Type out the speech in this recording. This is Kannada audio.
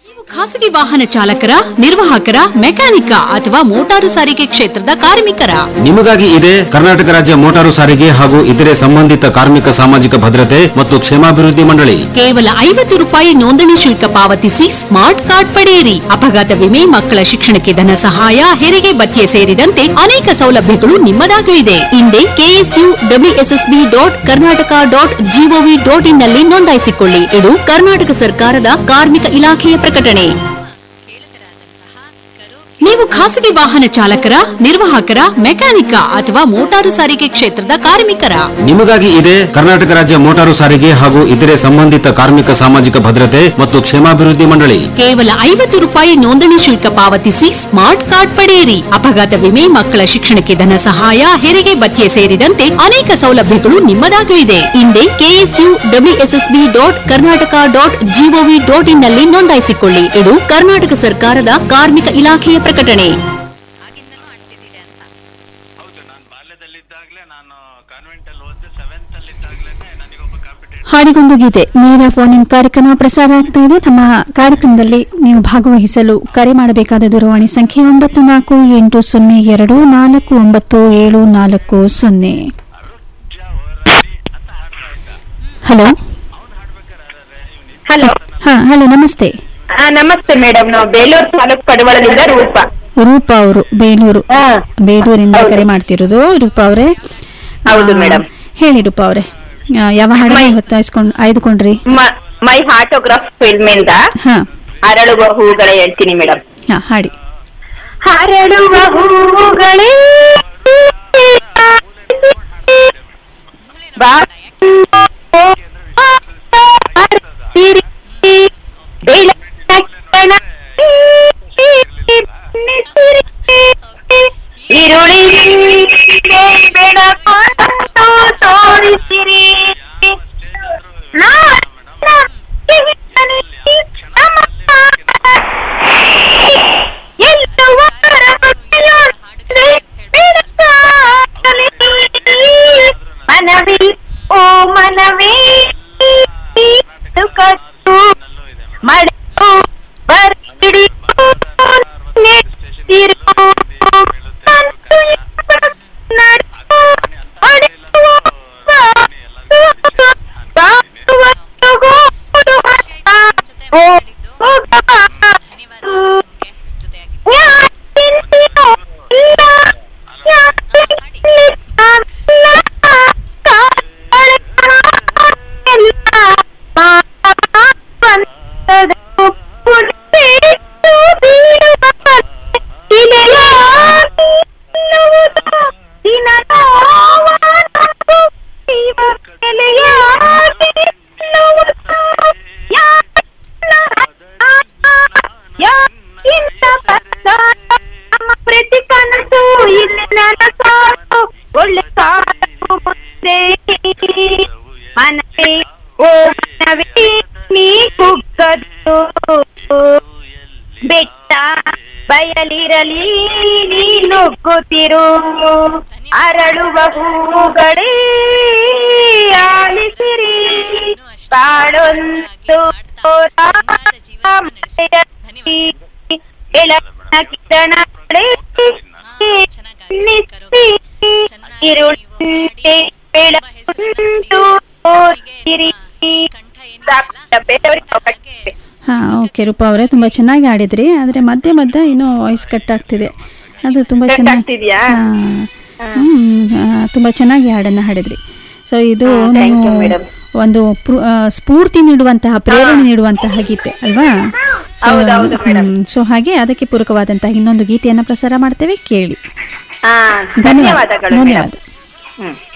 ಖಾಸಗಿ ವಾಹನ ಚಾಲಕರ ನಿರ್ವಾಹಕರ ಮೆಕ್ಯಾನಿಕ ಅಥವಾ ಮೋಟಾರು ಸಾರಿಗೆ ಕ್ಷೇತ್ರದ ಕಾರ್ಮಿಕರ ನಿಮಗಾಗಿ ಇದೆ ಕರ್ನಾಟಕ ರಾಜ್ಯ ಮೋಟಾರು ಸಾರಿಗೆ ಹಾಗೂ ಇತರೆ ಸಂಬಂಧಿತ ಕಾರ್ಮಿಕ ಸಾಮಾಜಿಕ ಭದ್ರತೆ ಮತ್ತು ಕ್ಷೇಮಾಭಿವೃದ್ಧಿ ಮಂಡಳಿ ಕೇವಲ ಐವತ್ತು ರೂಪಾಯಿ ನೋಂದಣಿ ಶುಲ್ಕ ಪಾವತಿಸಿ ಸ್ಮಾರ್ಟ್ ಕಾರ್ಡ್ ಪಡೆಯಿರಿ ಅಪಘಾತ ವಿಮೆ ಮಕ್ಕಳ ಶಿಕ್ಷಣಕ್ಕೆ ಧನ ಸಹಾಯ ಹೆರಿಗೆ ಭತ್ಯೆ ಸೇರಿದಂತೆ ಅನೇಕ ಸೌಲಭ್ಯಗಳು ನಿಮ್ಮದಾಗಲಿದೆ ಹಿಂದೆ KSU WSSB dot Karnataka dot GOV dot in ನಲ್ಲಿ ನೋಂದಾಯಿಸಿಕೊಳ್ಳಿ ಇದು ಕರ್ನಾಟಕ ಸರ್ಕಾರದ ಕಾರ್ಮಿಕ ಇಲಾಖೆಯ ಪ್ರಕಟಣೆ ನೀವು ಖಾಸಗಿ ವಾಹನ ಚಾಲಕರ ನಿರ್ವಾಹಕರ ಮೆಕ್ಯಾನಿಕ ಅಥವಾ ಮೋಟಾರು ಸಾರಿಗೆ ಕ್ಷೇತ್ರದ ಕಾರ್ಮಿಕರ ನಿಮಗಾಗಿ ಇದೆ ಕರ್ನಾಟಕ ರಾಜ್ಯ ಮೋಟಾರು ಸಾರಿಗೆ ಹಾಗೂ ಇತರೆ ಸಂಬಂಧಿತ ಕಾರ್ಮಿಕ ಸಾಮಾಜಿಕ ಭದ್ರತೆ ಮತ್ತು ಕ್ಷೇಮಾಭಿವೃದ್ಧಿ ಮಂಡಳಿ ಕೇವಲ ಐವತ್ತು ರೂಪಾಯಿ ನೋಂದಣಿ ಶುಲ್ಕ ಪಾವತಿಸಿ ಸ್ಮಾರ್ಟ್ ಕಾರ್ಡ್ ಪಡೆಯಿರಿ ಅಪಘಾತ ವಿಮೆ ಮಕ್ಕಳ ಶಿಕ್ಷಣಕ್ಕೆ ಧನ ಸಹಾಯ ಹೆರಿಗೆ ಭತ್ಯೆ ಸೇರಿದಂತೆ ಅನೇಕ ಸೌಲಭ್ಯಗಳು ನಿಮ್ಮದಾಗಲಿದೆ ಹಿಂದೆ KSU WSSB dot Karnataka dot GOV dot in ನಲ್ಲಿ ನೋಂದಾಯಿಸಿಕೊಳ್ಳಿ ಇದು ಕರ್ನಾಟಕ ಸರ್ಕಾರದ ಕಾರ್ಮಿಕ ಇಲಾಖೆಯ ಪ್ರಕಟಣೆ ಹೌದು ನಾನು ಬಾಲ್ಯದಲ್ಲಿದ್ದಾಗಲೇ ನಾನು ಕಾನ್ವೆಂಟ್ ಅಲ್ಲಿ ಓದಿದೆ ಸೆವೆಂತ್ ಅಲ್ಲಿ ಇದ್ದಾಗಲೇ ನನಗೊಬ್ಬ ಕಾಂಪಿಟೇಟಿವ್ ಹಾಡಿಗೊಂದು ಗೀತೆ ನೇರ ಫೋನ್ ಇನ್ ಕಾರ್ಯಕ್ರಮ ಪ್ರಸಾರ ಆಗ್ತಾ ಇದೆ ನಮ್ಮ ಕಾರ್ಯಕ್ರಮದಲ್ಲಿ ನೀವು ಭಾಗವಹಿಸಲು ಕರೆ ಮಾಡಬೇಕಾದ ದೂರವಾಣಿ ಸಂಖ್ಯೆ ಒಂಬತ್ತು ನಾಲ್ಕು ಎಂಟು ಸೊನ್ನೆ ಎರಡು ನಾಲ್ಕು ಒಂಬತ್ತು ಏಳು ನಾಲ್ಕು ಸೊನ್ನೆ ಅಂತ ಹಾಡ್ತಾ ಇದ್ದ ಹಲೋ ಅವ್ನು ಹಾಡ್ಬೇಕಾದ್ರೆ ಇವ್ನು ಹಲೋ ಹಾ ಹಲೋ ನಮಸ್ತೆ ಆ, ನಮಸ್ತೆ ಮೇಡಮ್ ನಾವು ಬೇಲೂರು ತಾಲೂಕು ಪಡವಳದಿಂದ ರೂಪ ರೂಪ ಅವರು ಬೇಲೂರು ಹಾ. ಬೇಲೂರಿಂದ ಹೌದು. ಕರೆ ಮಾಡ್ತಿರೋದು ರೂಪ ಅವರೇ ಹೌದು, ಮೇಡಮ್. ಹೇಳಿ ರೂಪ ಅವರೇ ಯಾವ ಹಾಡನ್ನ ಮೈ- ಇವತ್ತು ಆಯ್ಸ್ಕೊಂಡ್ ಆಯ್ದುಕೊಂಡ್ರಿ ಮ- ಮೈ ಆಟೋಗ್ರಾಫ್ ಫಿಲ್ಮ್ ಇಂದ ಹಾ ಅರಳುವ ಹೂಗಳ ಹೇಳ್ತೀನಿ ಮೇಡಮ್ ಹಾ ಹಾಡಿ ಹರಳುವ ಹೂಗಳೇ ಬಾ ಈರುಳ್ಳಿ ಬೆಳಕು ತೋರಿಸಿರಿ ಮನವಿ ಓ ಮನವೇ ಕಟ್ಟು ಮಳೆಯು ಬರಡಿ ನೆತ್ತಿರು ತಂತು ನಡು ಒಡೆಯುವ ಬಾಳುವಷ್ಟು ಗೂಡು ಹತ್ತ. ಓ ಹೋಗಬಾರದು. ಯಾಕೆಂದಿರೋ ಇಲ್ಲ, ಯಾಕೆಂದಿಲ್ಲ, ಕಾಲಳೆ ಕಾಣೆಲ್ಲ ಮಾವಂತದ ಪುಡಿತು ಬೀಳುವ ಇಲೆಯಾಗಿ ನಿಲ್ಲುವುದು ದಿನ ನೋವಾನವು ಜೀವ ಬೆಲೆಯಾಗಿ ನಿಲ್ಲುವುದು ಯಾಕೆಲ್ಲ ಯಾಕಿಂತ ಬಸ್ಸಾಟ ನಮ್ಮ ಪ್ರತಿ ಕನಸು ಇಲ್ಲಿ ನನಸಾಟು ಒಳ್ಳೆ ಕಾಲಕ್ಕೂ ಮುಂದೆ ಮನವೇ ಓ ಮನವೇ ನೀ ಕುಗ್ಗದ್ದು ಬೆಟ್ಟ ಬಯಲಿರಲಿ ನೀ ನುಗ್ಗುತ್ತಿರು ಅರಳುವ ಹೂಗಳೇ ಆಲಿಸಿರಿ ಬಾಳೊಂದು ರಾಮಯತಿ ಬೆಳಕಿನ ಕಿರಣಗಳೇ ನಿತ್ತಿ ಇರುಳಂತೆ ಬೆಳಕುಂಟು ತೋರಿಸಿರಿ ಸಾಕು, ಬೇರೆಯವ್ರಿಗೆ ಅವಕಾಶ ಇದೆ. ಹಾ ಓಕೆ ರೂಪ ಅವರೇ ತುಂಬಾ ಚೆನ್ನಾಗಿ ಆಡಿದ್ರಿ ಆದ್ರೆ ಮಧ್ಯೆ ಮಧ್ಯೆ ಇನ್ನೂ ವಾಯ್ಸ್ ಕಟ್ ಆಗ್ತಿದೆ ಅದು ತುಂಬಾ Cut ಚೆನ್ನಾಗಿ ಆಗ್ತಿದ್ಯಾ? ಹ್ಮ್ ಆ, ತುಂಬಾ ಚೆನ್ನಾಗಿ ಹಾಡನ್ನ ಹಾಡಿದ್ರಿ ಸೊ ಇದು ಹಾ, thank ನೀವು you, madam. ಒಂದು ಪ್ರು- ಆ, ಸ್ಫೂರ್ತಿ ನೀಡುವಂತಹ ಪ್ರೇರಣೆ ನೀಡುವಂತಹ ಗೀತೆ ಅಲ್ವಾ ಹೌದು, ಹೌದು, madam. ಸೊ ಹಾಗೆ ಅದಕ್ಕೆ ಪೂರಕವಾದಂತಹ ಇನ್ನೊಂದು ಗೀತೆಯನ್ನ ಪ್ರಸಾರ ಮಾಡ್ತೇವೆ ಕೇಳಿ ಹಾ ಧನ್ಯವಾದ ಧನ್ಯವಾದಗಳು ಧನ್ಯವಾದ ಹ್ಮ್